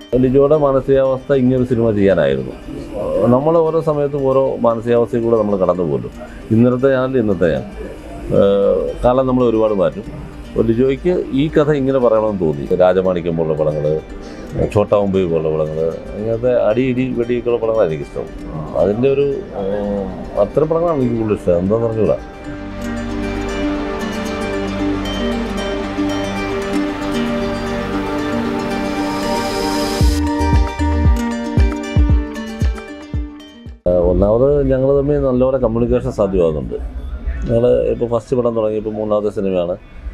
ലിജോയുടെ മാനസികാവസ്ഥ ഇങ്ങനൊരു സിനിമ ചെയ്യാനായിരുന്നു നമ്മൾ ഓരോ സമയത്തും ഓരോ മാനസികാവസ്ഥയിൽ കൂടെ നമ്മൾ കടന്നു പോകും ഇന്നത്തെ ഞാനല്ല ഇന്നത്തെ ഞാൻ ഏഹ് കാലം നമ്മൾ ഒരുപാട് മാറ്റും അപ്പോൾ ലിജോയ്ക്ക് ഈ കഥ ഇങ്ങനെ പറയണമെന്ന് തോന്നി രാജമാണിക്യം പോലുള്ള പടങ്ങൾ ഛോട്ടാ മുംബൈ പോലുള്ള പടങ്ങൾ അങ്ങനത്തെ അടി ഇടി വെടിയൊക്കെയുള്ള പടങ്ങളാണ് എനിക്കിഷ്ടം അതിൻ്റെ ഒരു ഏഹ്, അത്തരം പടങ്ങളാണ് എനിക്ക് കൂടുതൽ ഇഷ്ടം എന്താണെന്ന് പറഞ്ഞുകൂടാ ഒന്നാമത് ഞങ്ങൾ തമ്മിൽ നല്ലപോലെ കമ്മ്യൂണിക്കേഷൻ സാധ്യമാകുന്നുണ്ട് ഞങ്ങൾ ഇപ്പോൾ ഫസ്റ്റ് പടം തുടങ്ങിയപ്പോൾ മൂന്നാമത്തെ സിനിമയാണ്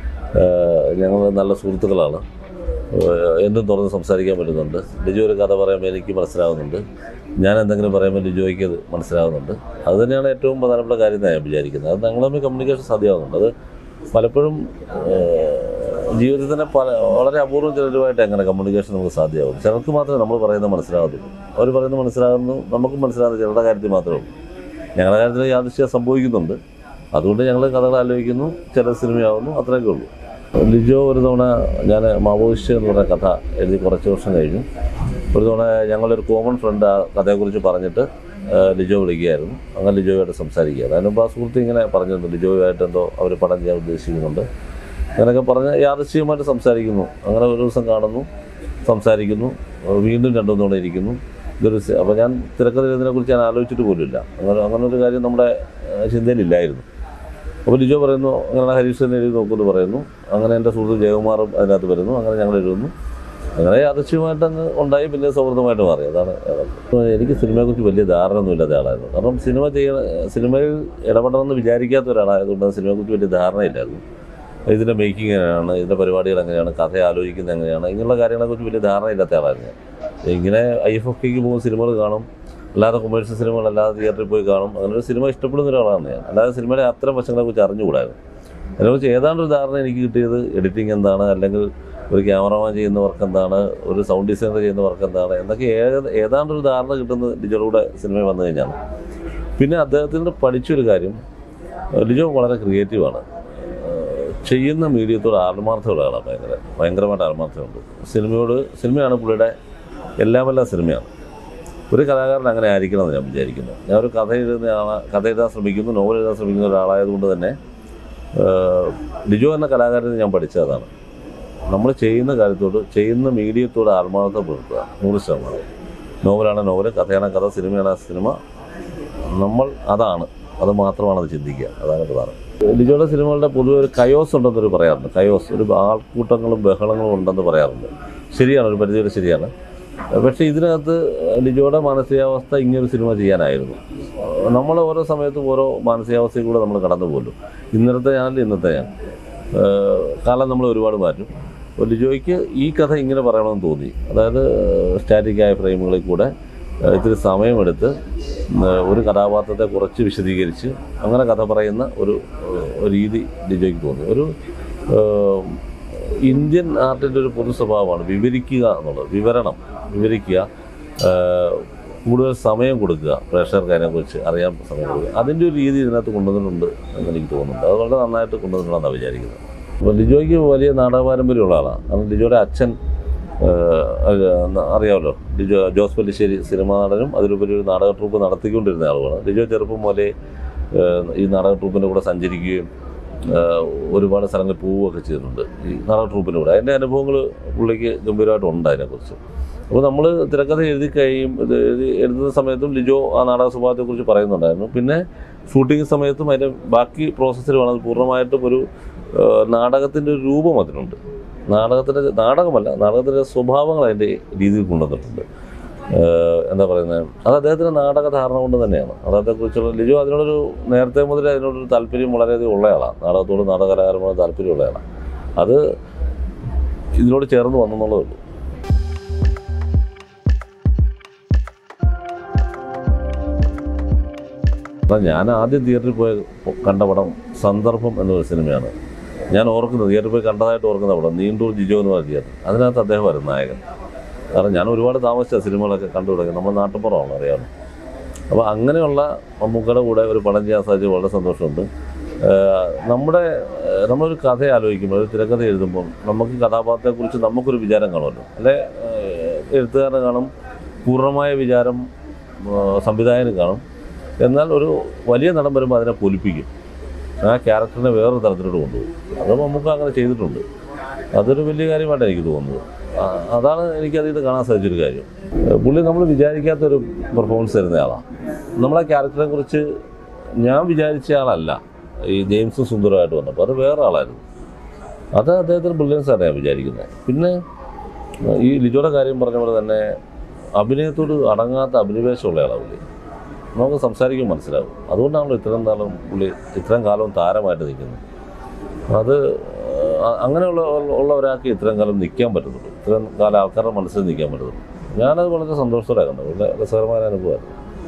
ഞങ്ങൾ നല്ല സുഹൃത്തുക്കളാണ് ഏഹ് എന്തും തുറന്ന് സംസാരിക്കാൻ പറ്റുന്നുണ്ട് ലിജോ ഒരു കഥ പറയുമ്പോൾ എനിക്ക് മനസ്സിലാവുന്നുണ്ട് ഞാൻ എന്തെങ്കിലും പറയുമ്പോൾ ലിജോയ്ക്ക് അത് മനസ്സിലാവുന്നുണ്ട് അത് തന്നെയാണ് ഏറ്റവും പ്രധാനപ്പെട്ട കാര്യം എന്ന് ഞാൻ വിചാരിക്കുന്നത് അത് ഞങ്ങൾ തമ്മിൽ കമ്മ്യൂണിക്കേഷൻ സാധ്യമാകുന്നുണ്ട് അത് പലപ്പോഴും ഏഹ് ജീവിതത്തിൽ തന്നെ പല വളരെ അപൂർവം ചിലരുമായിട്ട് എങ്ങനെ കമ്മ്യൂണിക്കേഷൻ നമുക്ക് സാധ്യമാകും ചിലർക്ക് മാത്രമേ നമ്മൾ പറയുന്നത് മനസ്സിലാകത്തുള്ളൂ അവർ പറയുന്നത് മനസ്സിലാകുന്നു നമുക്കും മനസ്സിലാകുന്ന ചിലരുടെ കാര്യത്തിൽ മാത്രമേ ഉള്ളൂ ഞങ്ങളുടെ കാര്യത്തിൽ യാദൃശ്യം സംഭവിക്കുന്നുണ്ട് അതുകൊണ്ട് ഞങ്ങൾ കഥകൾ ആലോചിക്കുന്നു ചില സിനിമയാവുന്നു അത്രയൊക്കെ ഉള്ളൂ ലിജോ ഒരു തവണ ഞാൻ മാവോയിസ്റ്റ് എന്ന് പറഞ്ഞ കഥ എഴുതി കുറച്ച് വർഷം കഴിഞ്ഞു ഒരു തവണ ഞങ്ങളൊരു കോമൺ ഫ്രണ്ട് ആ കഥയെക്കുറിച്ച് പറഞ്ഞിട്ട് ആ, ലിജോ വിളിക്കുകയായിരുന്നു അങ്ങനെ ലിജോയുമായിട്ട് സംസാരിക്കുക അതിന് മുമ്പ് ആ സുഹൃത്ത് ഇങ്ങനെ പറഞ്ഞിരുന്നു ലിജോയുമായിട്ട് എന്തോ അവർ പടം ചെയ്യാൻ ഉദ്ദേശിക്കുന്നുണ്ട് അങ്ങനെയൊക്കെ പറഞ്ഞ് യാദൃശ്ചികമായിട്ട് സംസാരിക്കുന്നു അങ്ങനെ ഒരു ദിവസം കാണുന്നു സംസാരിക്കുന്നു വീണ്ടും രണ്ടു തവണ ഇരിക്കുന്നു ഇതൊരു സി- അപ്പോൾ ഞാൻ തിരക്കഥ ഇതിനെക്കുറിച്ച് ഞാൻ ആലോചിച്ചിട്ട് പോലുമില്ല അങ്ങനെ അങ്ങനെ ഒരു കാര്യം നമ്മുടെ ആ, ചിന്തയിലില്ലായിരുന്നു അപ്പോൾ ലിജോ പറയുന്നു അങ്ങനെ ഹരീഷ് തന്നെ എഴുതി നോക്കുമെന്ന് പറയുന്നു അങ്ങനെ എൻ്റെ സുഹൃത്ത് ജയകുമാറും അതിനകത്ത് വരുന്നു അങ്ങനെ ഞങ്ങൾ എഴുതുന്നു അങ്ങനെ യാദൃശ്യമായിട്ട് അങ്ങ് ഉണ്ടായി പിന്നെ സൗഹൃദമായിട്ട് മാറി അതാണ് യഥാർത്ഥം. എനിക്ക് സിനിമയെക്കുറിച്ച് വലിയ ധാരണ ഒന്നും ഇല്ലാത്ത ആളായിരുന്നു കാരണം സിനിമ ചെയ്യണ സിനിമയിൽ ഇടപെടണമെന്ന് വിചാരിക്കാത്ത ഒരാളായതുകൊണ്ട് സിനിമയെക്കുറിച്ച് വലിയ ധാരണയില്ലായിരുന്നു ഇതിൻ്റെ മേക്കിംഗ് എങ്ങനെയാണ് ഇതിൻ്റെ പരിപാടികൾ എങ്ങനെയാണ് കഥ ആലോചിക്കുന്നത് എങ്ങനെയാണ് ഇങ്ങനെയുള്ള കാര്യങ്ങളെക്കുറിച്ച് വലിയ ധാരണയില്ലാത്ത ആളായിരുന്നു ഞാൻ ഇങ്ങനെ ഐ എഫ് എഫ് കെക്ക് പോകുന്ന സിനിമകൾ കാണും അല്ലാതെ കൊമേഴ്ഷ്യൽ സിനിമകൾ അല്ലാതെ തിയേറ്ററിൽ പോയി കാണും അങ്ങനെ ഒരു സിനിമ ഇഷ്ടപ്പെടുന്ന ഒരാളാണ് ഞാൻ അല്ലാതെ സിനിമയുടെ അത്തരം വശങ്ങളെക്കുറിച്ച് അറിഞ്ഞുകൂടായിരുന്നു അതിനെക്കുറിച്ച് ഏതാണ്ട് ഒരു ധാരണ എനിക്ക് കിട്ടിയത് എഡിറ്റിംഗ് എന്താണ് അല്ലെങ്കിൽ ഒരു ക്യാമറമാൻ ചെയ്യുന്ന വർക്ക് എന്താണ് ഒരു സൗണ്ട് ഡിസൈനർ ചെയ്യുന്ന വർക്ക് എന്താണ് എന്നൊക്കെ ഏത് ഏതാണ്ട് ഒരു ധാരണ കിട്ടുന്നത് ലിജോയുടെ സിനിമ വന്നു കഴിഞ്ഞാണ് പിന്നെ അദ്ദേഹത്തിൻ്റെ പഠിച്ചൊരു കാര്യം ലിജോ വളരെ ക്രിയേറ്റീവാണ് ചെയ്യുന്ന മീഡിയത്തോട് ആത്മാർത്ഥമുള്ള ആളാണ് ഭയങ്കര ഭയങ്കരമായിട്ട് ആത്മാർത്ഥമുണ്ട് സിനിമയോട് സിനിമയാണ് പുള്ളിയുടെ എല്ലാമെല്ലാം സിനിമയാണ് ഒരു കലാകാരൻ അങ്ങനെ ആയിരിക്കണമെന്ന് ഞാൻ വിചാരിക്കുന്നു ഞാൻ ഒരു കഥ എഴുതുന്ന ആളാ കഥ എഴുതാൻ ശ്രമിക്കുന്നു നോവൽ എഴുതാൻ ശ്രമിക്കുന്ന ഒരാളായതുകൊണ്ട് തന്നെ ഏഹ്, ലിജോ എന്ന കലാകാരനെ ഞാൻ പഠിച്ചതാണ് നമ്മൾ ചെയ്യുന്ന കാര്യത്തോട് ചെയ്യുന്ന മീഡിയത്തോട് ആത്മാർത്ഥത പുലർത്തുക നൂറ് ശതമാനം നോവലാണ് നോവൽ കഥയാണ് കഥ സിനിമയാണ് സിനിമ നമ്മൾ അതാണ് അത് മാത്രമാണ് അത് ചിന്തിക്കുക അതാണ് പ്രധാനം ലിജോയുടെ സിനിമകളുടെ പൊതുവെ ഒരു കയോസ് ഉണ്ടെന്നൊരു പറയാറുണ്ട് കയോസ് ഒരു ആൾക്കൂട്ടങ്ങളും ബഹളങ്ങളും ഉണ്ടെന്ന് പറയാറുണ്ട് ശരിയാണ് ഒരു പരിധിവരെ ശരിയാണ് പക്ഷേ ഇതിനകത്ത് ലിജോയുടെ മാനസികാവസ്ഥ ഇങ്ങനൊരു സിനിമ ചെയ്യാനായിരുന്നു നമ്മൾ ഓരോ സമയത്തും ഓരോ മാനസികാവസ്ഥയിൽ കൂടെ നമ്മൾ കടന്നു പോകും ഇന്നത്തെ ഞാനല്ല ഇന്നത്തെ ഞാൻ ഏഹ് കാലം നമ്മൾ ഒരുപാട് മാറ്റും അപ്പോൾ ലിജോയ്ക്ക് ഈ കഥ ഇങ്ങനെ പറയണമെന്ന് തോന്നി അതായത് സ്റ്റാറ്റിക്കായ ഫ്രെയിമുകളിൽ കൂടെ ഏഹ് ഇത്തിരി സമയമെടുത്ത് ഏഹ് ഒരു കഥാപാത്രത്തെ കുറച്ച് വിശദീകരിച്ച് അങ്ങനെ കഥ പറയുന്ന ഒരു ഏഹ് ഒരു രീതി ലിജോയ്ക്ക് തോന്നി ഒരു ഏഹ് ഇന്ത്യൻ ആർട്ടിൻ്റെ ഒരു പൊതു സ്വഭാവമാണ് വിവരിക്കുക എന്നുള്ളത് വിവരണം വിവരിക്കുക ഏഹ് കൂടുതൽ സമയം കൊടുക്കുക പ്രേക്ഷകർക്ക് അതിനെക്കുറിച്ച് അറിയാൻ സമയം കൊടുക്കുക അതിൻ്റെ ഒരു രീതി ഇതിനകത്ത് കൊണ്ടുവന്നിട്ടുണ്ട് എന്ന് എനിക്ക് തോന്നുന്നുണ്ട് അത് വളരെ നന്നായിട്ട് കൊണ്ടുവന്നിട്ടുണ്ടെന്നാണ് വിചാരിക്കുന്നത് അപ്പോൾ ലിജോയ്ക്ക് വലിയ നാടക പാരമ്പര്യമുള്ള ആളാണ് കാരണം ലിജോയുടെ അച്ഛൻ ഏഹ്, അത് അറിയാമല്ലോ ലിജോ ജോസ് പല്ലിശ്ശേരി സിനിമാ നടനും അതിലുപരി ഒരു നാടക ട്രൂപ്പ് നടത്തിക്കൊണ്ടിരുന്ന ആളുമാണ് ലിജോ ചെറുപ്പം മുതലേ ഏഹ്, ഈ നാടക ട്രൂപ്പിൻ്റെ കൂടെ സഞ്ചരിക്കുകയും ഏഹ്, ഒരുപാട് സ്ഥലങ്ങളിൽ പോവുകയൊക്കെ ചെയ്തിട്ടുണ്ട് ഈ നാടക ട്രൂപ്പിൻ്റെ കൂടെ അതിൻ്റെ അനുഭവങ്ങൾ പുള്ളിക്ക് ഗംഭീരമായിട്ടുണ്ട് അതിനെക്കുറിച്ച് അപ്പോൾ നമ്മൾ തിരക്കഥ എഴുതി കഴിയും ഇത് എഴുതി എഴുതുന്ന സമയത്തും ലിജോ ആ നാടക സ്വഭാവത്തെക്കുറിച്ച് പറയുന്നുണ്ടായിരുന്നു പിന്നെ ഷൂട്ടിംഗ് സമയത്തും അതിൻ്റെ ബാക്കി പ്രോസസ്സിൽ വേണം അത് പൂർണ്ണമായിട്ടും ഒരു നാടകത്തിൻ്റെ ഒരു രൂപം അതിനുണ്ട് നാടകത്തിൻ്റെ നാടകമല്ല നാടകത്തിൻ്റെ സ്വഭാവങ്ങൾ അതിൻ്റെ രീതിയിൽ കൊണ്ടുവന്നിട്ടുണ്ട് ഏഹ് എന്താ പറയുന്നത് അത് അദ്ദേഹത്തിൻ്റെ നാടക ധാരണ കൊണ്ട് തന്നെയാണ് നാടകത്തെക്കുറിച്ചുള്ള ലിജോ അതിനോടൊരു നേരത്തെ മുതലേ അതിനോടൊരു താല്പര്യം വളരെയധികം ഉള്ള ആളാണ് നാടകത്തോട് നാടകകലാകാരനോട് താല്പര്യമുള്ള ആളാണ് അത് ഇതിനോട് ചേർന്ന് വന്നെന്നുള്ളതേ ഉള്ളൂ അപ്പം ഞാൻ ആദ്യം തിയേറ്ററിൽ പോയി കണ്ട പടം സന്ദർഭം എന്നൊരു സിനിമയാണ് ഞാൻ ഓർക്കുന്നത് തിയേറ്ററിൽ പോയി കണ്ടതായിട്ട് ഓർക്കുന്ന പടം നീണ്ടൂർ ജിജോ എന്ന് പറഞ്ഞ തിയേറ്റർ അതിനകത്ത് അദ്ദേഹമായിരുന്നു നായകൻ കാരണം ഞാൻ ഒരുപാട് താമസിച്ച സിനിമകളൊക്കെ കണ്ടു തുടങ്ങി നമ്മുടെ നാട്ടുപുറമാണ് അറിയാമല്ലോ അപ്പോൾ അങ്ങനെയുള്ള മമ്മൂക്കയുടെ കൂടെ ഒരു പടം ചെയ്യാൻ സാധിച്ചത് വളരെ സന്തോഷമുണ്ട് ഏഹ് നമ്മുടെ ഏഹ് നമ്മളൊരു കഥ ആലോചിക്കുമ്പോൾ ഒരു തിരക്കഥ എഴുതുമ്പോൾ നമുക്ക് കഥാപാത്രത്തെക്കുറിച്ച് നമുക്കൊരു വിചാരം കാണുമല്ലോ അല്ലെ ഏഹ് എഴുത്തുകാരന് കാണും പൂർണ്ണമായ വിചാരം ആ, സംവിധായകന് കാണും എന്നാൽ ഒരു വലിയ നടൻ വരുമ്പോൾ അതിനെ പൊലിപ്പിക്കും ആ ക്യാരക്ടറിനെ വേറൊരു തരത്തിലോട്ട് കൊണ്ടുപോകും അത് നമുക്ക് അങ്ങനെ ചെയ്തിട്ടുണ്ട് അതൊരു വലിയ കാര്യമായിട്ടാണ് എനിക്ക് തോന്നുന്നത് ആ, അതാണ് എനിക്ക് അതിൽ നിന്ന് കാണാൻ സാധിച്ചൊരു കാര്യം ഏഹ് പുള്ളി നമ്മൾ വിചാരിക്കാത്തൊരു പെർഫോമൻസ് തരുന്ന ആളാണ് നമ്മളെ ക്യാരക്ടറെ കുറിച്ച് ഞാൻ വിചാരിച്ച ആളല്ല ഈ ജെയിംസും സുന്ദരമായിട്ട് വന്നപ്പോൾ അത് വേറെ ആളായിരുന്നു അത് അദ്ദേഹത്തിന് ബ്രില്യൻസ് ആണ് ഞാൻ വിചാരിക്കുന്നത് പിന്നെ ഏഹ് ഈ ലിജോയുടെ കാര്യം പറഞ്ഞ പോലെ തന്നെ അഭിനയത്തോട് അടങ്ങാത്ത അഭിനിവേശമുള്ള ആളാണ് പുള്ളി നമുക്ക് സംസാരിക്കുമ്പോൾ മനസ്സിലാവും അതുകൊണ്ടാണല്ലോ ഇത്രയും കാലം പുള്ളി ഇത്രയും കാലം താരമായിട്ട് നിൽക്കുന്നത് അത് ആ, അങ്ങനെയുള്ള ഉള്ള ഒരാൾക്ക് ഇത്രയും കാലം നിൽക്കാൻ പറ്റത്തുള്ളൂ ഇത്രയും കാലം ആൾക്കാരുടെ മനസ്സിൽ നിൽക്കാൻ പറ്റത്തുള്ളൂ ഞാനത് വളരെ സന്തോഷത്തോടെ കണ്ടത് വളരെ രസകരമായ അനുഭവമായിരുന്നു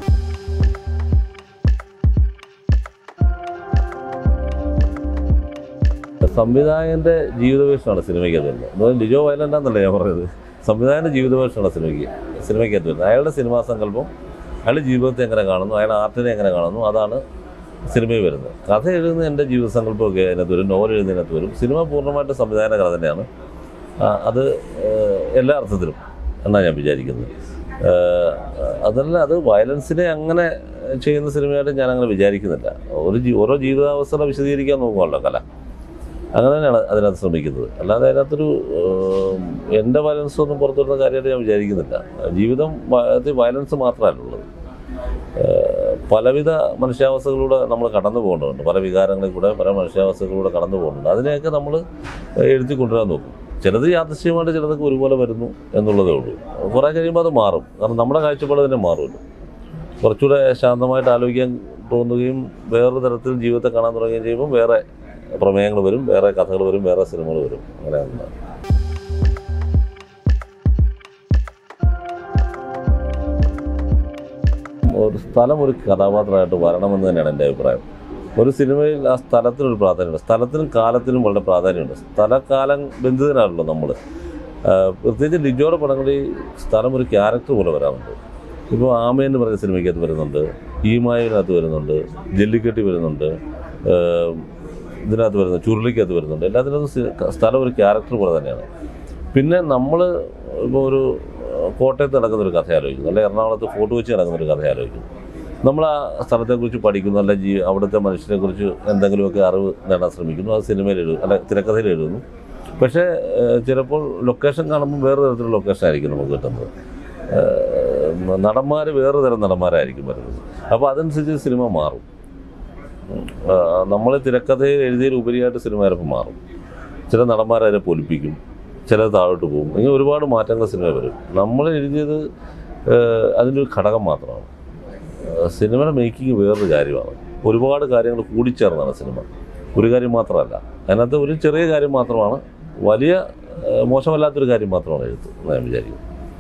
സംവിധായകൻ്റെ ജീവിതവേഷമാണ് സിനിമയ്ക്കകത്ത് വരുന്നത് അതായത് ലിജോ വയലൻ്റ് എന്നല്ല ഞാൻ പറഞ്ഞത് സംവിധായകൻ്റെ ജീവിതവേഷമാണ് സിനിമയ്ക്ക് സിനിമയ്ക്കകത്ത് വരുന്നത് അയാളുടെ സിനിമാ സങ്കല്പം അയാളുടെ ജീവിതത്തെ എങ്ങനെ കാണുന്നു അയാളുടെ ആർട്ടിനെ എങ്ങനെ കാണുന്നു അതാണ് സിനിമയിൽ വരുന്നത് കഥ എഴുതുന്ന എൻ്റെ ജീവിത സങ്കല്പമൊക്കെ അതിനകത്ത് വരും നോവൽ എഴുതുന്നതിനകത്ത് വരും സിനിമ പൂർണ്ണമായിട്ട് സംവിധാന കഥ തന്നെയാണ് ആ, അത് ഏഹ്, എല്ലാ അർത്ഥത്തിലും എന്നാണ് ഞാൻ വിചാരിക്കുന്നത് ഏഹ്, അതല്ല അത് വയലൻസിനെ അങ്ങനെ ചെയ്യുന്ന സിനിമയായിട്ട് ഞാൻ അങ്ങനെ വിചാരിക്കുന്നില്ല ഒരു ജീ- ഓരോ ജീവിതാവസ്ഥ വിശദീകരിക്കാൻ നോക്കുമല്ലോ കല അങ്ങനെ തന്നെയാണ് അതിനകത്ത് ശ്രമിക്കുന്നത് അല്ലാതെ അതിനകത്തൊരു ഏഹ്, എൻ്റെ വയലൻസ് ഒന്നും പുറത്തുവരുന്ന കാര്യമായിട്ട് ഞാൻ വിചാരിക്കുന്നില്ല ജീവിതം വ- അത് വയലൻസ് മാത്രമല്ല ഉള്ളത് ഏഹ്, പലവിധ മനുഷ്യാവസ്ഥകളിലൂടെ നമ്മൾ കടന്നു പോകേണ്ടതുണ്ട് പല വികാരങ്ങളിൽ കൂടെ പല മനുഷ്യാവസ്ഥകളിലൂടെ കടന്നു പോകുന്നുണ്ട് അതിനെയൊക്കെ നമ്മൾ എഴുതി കൊണ്ടുവരാൻ നോക്കും ചിലത് യാദൃശ്യമായിട്ട് ചിലതൊക്കെ ഒരുപോലെ വരുന്നു എന്നുള്ളതേ ഉള്ളൂ കുറേ കഴിയുമ്പോൾ അത് മാറും കാരണം നമ്മുടെ കാഴ്ചപ്പാട് തന്നെ മാറുമല്ലോ കുറച്ചുകൂടെ ശാന്തമായിട്ട് ആലോചിക്കാൻ തോന്നുകയും വേറൊരു തരത്തിൽ ജീവിതത്തെ കാണാൻ തുടങ്ങുകയും ചെയ്യുമ്പോൾ വേറെ പ്രമേയങ്ങൾ വരും വേറെ കഥകൾ വരും വേറെ സിനിമകൾ വരും അങ്ങനെയാണ് ഒരു സ്ഥലം ഒരു കഥാപാത്രമായിട്ട് വരണമെന്ന് തന്നെയാണ് എൻ്റെ അഭിപ്രായം ഒരു സിനിമയിൽ ആ സ്ഥലത്തിനൊരു പ്രാധാന്യമുണ്ട് സ്ഥലത്തിനും കാലത്തിനും വളരെ പ്രാധാന്യമുണ്ട് സ്ഥലകാലം ബന്ധിതനാണല്ലോ നമ്മൾ പ്രത്യേകിച്ച് ലിജോയുടെ പടങ്ങളിൽ സ്ഥലം ഒരു ക്യാരക്ടർ പോലെ വരാറുണ്ട് ഇപ്പോൾ ആമ എന്ന് പറയുന്ന സിനിമയ്ക്കകത്ത് വരുന്നുണ്ട് ഈമായിനകത്ത് വരുന്നുണ്ട് ജല്ലിക്കെട്ടി വരുന്നുണ്ട് ആഹ് ഇതിനകത്ത് വരുന്നുണ്ട് ചുരുളിക്കകത്ത് വരുന്നുണ്ട് എല്ലാത്തിനകത്തും സി- സ്ഥലം ഒരു ക്യാരക്ടർ പോലെ തന്നെയാണ് പിന്നെ നമ്മൾ ഇപ്പോൾ ഒരു ഏഹ്, കോട്ടയത്ത് നടക്കുന്ന ഒരു കഥ ആലോചിക്കുന്നു അല്ലെങ്കിൽ എറണാകുളത്ത് ഫോർട്ട് വെച്ച് നടക്കുന്ന ഒരു കഥ ആലോചിക്കുന്നു നമ്മൾ ആ സ്ഥലത്തെക്കുറിച്ച് പഠിക്കുന്നു അല്ല ജീ അവിടുത്തെ മനുഷ്യനെക്കുറിച്ച് എന്തെങ്കിലുമൊക്കെ അറിവ് നേടാൻ ശ്രമിക്കുന്നു അത് സിനിമയിൽ എഴുതും അല്ല തിരക്കഥയിൽ എഴുതുന്നു പക്ഷേ ഏഹ്, ചിലപ്പോൾ ലൊക്കേഷൻ കാണുമ്പോൾ വേറെ തരത്തിലുള്ള ലൊക്കേഷൻ ആയിരിക്കും നമുക്ക് കിട്ടുന്നത് നടന്മാർ വേറെ തരം നടന്മാരായിരിക്കും വരുന്നത് അപ്പോൾ അതനുസരിച്ച് സിനിമ മാറും നമ്മൾ തിരക്കഥയിൽ എഴുതിയതിൽ ഉപരിയായിട്ട് സിനിമ ചിലപ്പോൾ മാറും ചില നടന്മാർ അതിനെ പൊലിപ്പിക്കും ചിലത് താഴോട്ട് പോകും ഇങ്ങനെ ഒരുപാട് മാറ്റങ്ങൾ സിനിമ വരും നമ്മൾ എഴുതിയത് ഏഹ്, അതിൻ്റെ ഒരു ഘടകം മാത്രമാണ് ഏഹ്, സിനിമയുടെ മേക്കിംഗ് വേറൊരു കാര്യമാണ് ഒരുപാട് കാര്യങ്ങൾ കൂടിച്ചേർന്നാണ് സിനിമ ഒരു കാര്യം മാത്രമല്ല അതിനകത്ത് ഒരു ചെറിയ കാര്യം മാത്രമാണ് വലിയ ഏഹ്, മോശമല്ലാത്തൊരു കാര്യം മാത്രമാണ് എഴുത്ത് എന്ന് ഞാൻ വിചാരിക്കുന്നു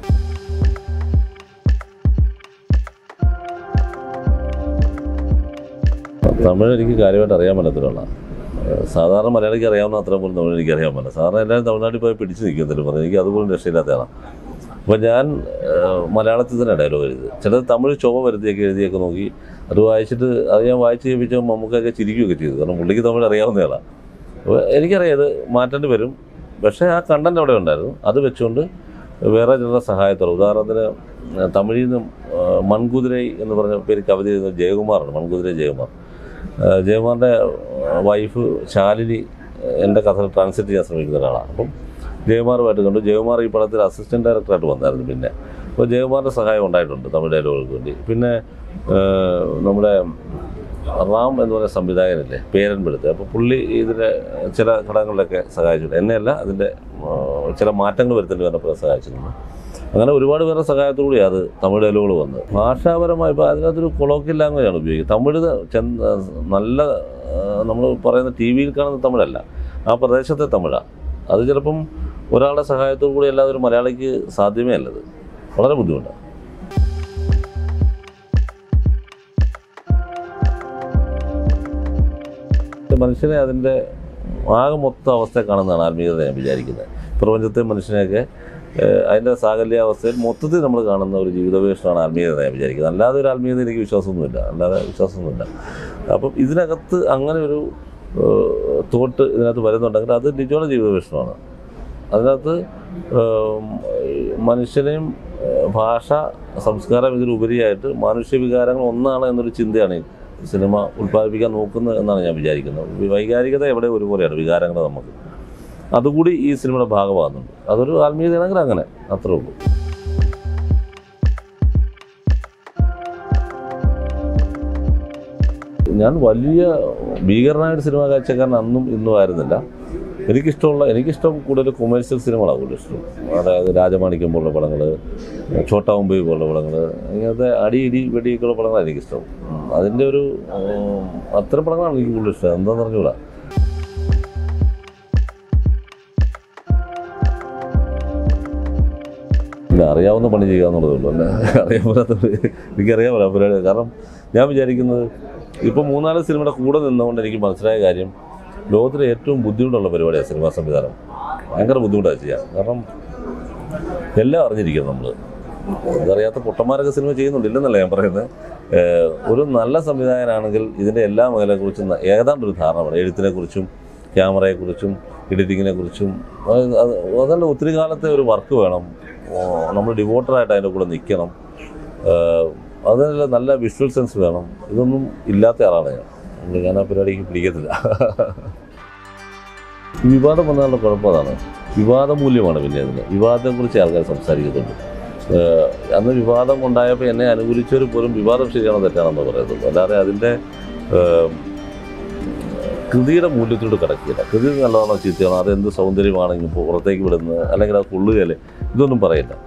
തമിഴ് എനിക്ക് കാര്യമായിട്ട് അറിയാൻ പറ്റത്തില്ല സാധാരണ മലയാളിക്ക് അറിയാവുന്ന അത്ര പോലും തമിഴ് എനിക്ക് അറിയാൻ പറ്റില്ല സാധാരണ എല്ലാവരും തമിഴ്നാട്ടിൽ പോയി പിടിച്ച് നിൽക്കുന്നതിന് പറഞ്ഞു എനിക്ക് അതുപോലും രക്ഷയില്ലാത്തതാണ് അപ്പോൾ ഞാൻ ഏഹ്, മലയാളത്തിൽ തന്നെ ഡയലോഗ് എഴുതി ചിലത് തമിഴ് ചുവ വരുത്തിയൊക്കെ എഴുതിയൊക്കെ നോക്കി അത് വായിച്ചിട്ട് അത് ഞാൻ വായിച്ച് കേൾപ്പിച്ചപ്പോൾ നമുക്കൊക്കെ ചിരിക്കുകയൊക്കെ ചെയ്തു കാരണം പുള്ളിക്ക് തമിഴ് അറിയാവുന്നയാളാണ് അപ്പോൾ എനിക്കറിയാം ഇത് മാറ്റേണ്ടി വരും പക്ഷേ ആ കണ്ടന്റ് അവിടെ ഉണ്ടായിരുന്നു അത് വെച്ചുകൊണ്ട് വേറെ ചിലരുടെ സഹായത്തോടെ ഉദാഹരണത്തിന് ഏഹ്, തമിഴിൽ നിന്നും ഏഹ്, മൺകുതിരൈ എന്ന് പറഞ്ഞ പേര് കവിത എഴുതുന്ന ജയകുമാറാണ് മൺകുതിരൈ ജയകുമാർ ഏഹ്, ജയകുമാറിൻ്റെ വൈഫ് ശാലിനി ഏഹ്, എൻ്റെ കഥ ട്രാൻസ്ലേറ്റ് ചെയ്യാൻ ശ്രമിക്കുന്ന ഒരാളാണ് അപ്പം ജയകുമാറുമായിട്ട് കണ്ടു ജയകുമാർ ഈ പടത്തിൽ അസിസ്റ്റൻറ്റ് ഡയറക്ടറായിട്ട് വന്നായിരുന്നു പിന്നെ അപ്പോൾ ജയകുമാറിൻ്റെ സഹായം ഉണ്ടായിട്ടുണ്ട് തമിഴ് ഡയലോഗുകൾക്ക് വേണ്ടി പിന്നെ ഏഹ്, നമ്മുടെ റാം എന്ന് പറയുന്ന സംവിധായകനില്ലേ പേരൻ വെളുത്ത് അപ്പോൾ പുള്ളി ഇതിൻ്റെ ചില ഘടകങ്ങളിലൊക്കെ സഹായിച്ചിട്ടുണ്ട് എന്നെയല്ല അതിൻ്റെ ആ, ചില മാറ്റങ്ങൾ വരുത്തേണ്ടി വന്നപ്പോൾ സഹായിച്ചിട്ടുണ്ട് അങ്ങനെ ഒരുപാട് പേരുടെ സഹായത്തോടെ അത് തമിഴ് ഡയലോഗുകൾ വന്നത് ഭാഷാപരമായി ഇപ്പോൾ അതിനകത്തൊരു കൊളോക്കിയൽ ലാംഗ്വേജാണ് ഉപയോഗിക്കുന്നത് തമിഴ് ചെന്ന് നല്ല നമ്മൾ പറയുന്ന ടി വിയിൽ കാണുന്ന തമിഴല്ല ആ പ്രദേശത്തെ തമിഴാണ് അത് ചിലപ്പം ഒരാളുടെ സഹായത്തോടു കൂടി അല്ലാതെ ഒരു മലയാളിക്ക് സാധ്യമേ അല്ലത് വളരെ ബുദ്ധിമുട്ടാണ് മനുഷ്യനെ അതിൻ്റെ ആകെ മൊത്തം അവസ്ഥ കാണുന്നതാണ് ആത്മീയത ഞാൻ വിചാരിക്കുന്നത് പ്രപഞ്ചത്തെ മനുഷ്യനെയൊക്കെ ഏഹ്, അതിൻ്റെ സാകല്യാവസ്ഥയിൽ മൊത്തത്തിൽ നമ്മൾ കാണുന്ന ഒരു ജീവിതവേഷമാണ് ആത്മീയത ഞാൻ വിചാരിക്കുന്നത് അല്ലാതെ ഒരു ആത്മീയത എനിക്ക് വിശ്വാസമൊന്നുമില്ല അല്ലാതെ വിശ്വാസമൊന്നുമില്ല അപ്പം ഇതിനകത്ത് അങ്ങനെ ഒരു തോട്ട് ഇതിനകത്ത് വരുന്നുണ്ടെങ്കിൽ അത് നിജോടെ ജീവിതവേഷമാണ് അതിനകത്ത് ഏം, ഈ മനുഷ്യനെയും ഏഹ്, ഭാഷ സംസ്കാരം ഇതിലുപരിയായിട്ട് മാനുഷ്യ വികാരങ്ങൾ ഒന്നാണ് എന്നൊരു ചിന്തയാണ് ഈ സിനിമ ഉൽപ്പാദിപ്പിക്കാൻ നോക്കുന്നത് എന്നാണ് ഞാൻ വിചാരിക്കുന്നത് വി- വൈകാരികത എവിടെ ഒരുപോലെയാണ് വികാരങ്ങൾ നമുക്ക് അതുകൂടി ഈ സിനിമയുടെ ഭാഗമാകുന്നുണ്ട് അതൊരു ആത്മീയതയാണെങ്കിൽ അങ്ങനെ അത്രേ ഉള്ളൂ ഞാൻ വലിയ ഭീകരനായ സിനിമ കാഴ്ചക്കാരൻ അന്നും ഇന്നും ആയിരുന്നില്ല എനിക്കിഷ്ടമുള്ള എനിക്കിഷ്ടം കൂടുതൽ കൊമേഴ്ഷ്യൽ സിനിമകളാണ് കൂടുതൽ ഇഷ്ടം അതായത് രാജമാണിക്യം പോലുള്ള പടങ്ങൾ ഛോട്ടാ മുംബൈ പോലുള്ള പടങ്ങൾ ഇങ്ങനത്തെ അടി ഇടി വെടിയൊക്കെയുള്ള പടങ്ങളാണ് എനിക്കിഷ്ടം ഉം. അതിൻ്റെ ഒരു ഉം, അത്തരം പടങ്ങളാണ് എനിക്ക് കൂടുതൽ ഇഷ്ടം എന്താണെന്ന് പറഞ്ഞുകൂടാ ഇല്ല അറിയാവുന്ന പണി ചെയ്യുക എന്നുള്ളതേ ഉള്ളൂ അല്ല അറിയാൻ പറ്റാത്തത് എനിക്കറിയാൻ പറ്റാ പരിപാടി കാരണം ഞാൻ വിചാരിക്കുന്നത് ഇപ്പം മൂന്നാല് സിനിമയുടെ കൂടെ നിന്നുകൊണ്ട് എനിക്ക് മനസ്സിലായ കാര്യം ലോകത്തിലെ ഏറ്റവും ബുദ്ധിമുട്ടുള്ള പരിപാടിയാണ് സിനിമാ സംവിധാനം ഭയങ്കര ബുദ്ധിമുട്ടാണ് ചെയ്യാൻ കാരണം എല്ലാം അറിഞ്ഞിരിക്കണം നമ്മൾ അതറിയാത്ത പൊട്ടന്മാരൊക്കെ സിനിമ ചെയ്യുന്നുണ്ട് ഇല്ലെന്നല്ല ഞാൻ പറയുന്നത് ഏഹ് ഒരു നല്ല സംവിധായകനാണെങ്കിൽ ഇതിൻ്റെ എല്ലാ മേഖലയെക്കുറിച്ചും ന- ഏതാണ്ട് ഒരു ധാരണ വേണം എഴുത്തിനെക്കുറിച്ചും ക്യാമറയെക്കുറിച്ചും എഡിറ്റിങ്ങിനെ കുറിച്ചും അതല്ല ഒത്തിരി കാലത്തെ ഒരു വർക്ക് വേണം ഓ, നമ്മൾ ഡിവോട്ടറായിട്ട് അതിൻ്റെ കൂടെ നിൽക്കണം ഏഹ് അതിനുള്ള നല്ല വിഷ്വൽ സെൻസ് വേണം ഇതൊന്നും ഇല്ലാത്ത ആളാണ് ഞാൻ അതുകൊണ്ട് ഞാൻ ആ പരിപാടിക്ക് പിടിക്കത്തില്ല ഈ വിവാദം വന്നാലുള്ള കുഴപ്പം അതാണ് വിവാദ മൂല്യമാണ് പിന്നെ അതിന് വിവാദത്തെക്കുറിച്ച് ആൾക്കാർ സംസാരിക്കുന്നുണ്ട് ഏഹ് അന്ന് വിവാദം ഉണ്ടായപ്പോൾ എന്നെ അനുകൂലിച്ചവർ പോലും വിവാദം ശരിയാണോ തെറ്റാണെന്ന് പറയുന്നത് അല്ലാതെ അതിൻ്റെ ഏഹ്, കൃതിയുടെ മൂല്യത്തിലൂടെ കിടക്കില്ല കൃതി നല്ലതാണോ ചീത്തയാണോ അതെന്ത് സൗന്ദര്യമാണെങ്കിൽ പുറത്തേക്ക് വിടുന്നത് അല്ലെങ്കിൽ അത് കൊള്ളുകയല്ലേ ഇതൊന്നും പറയില്ല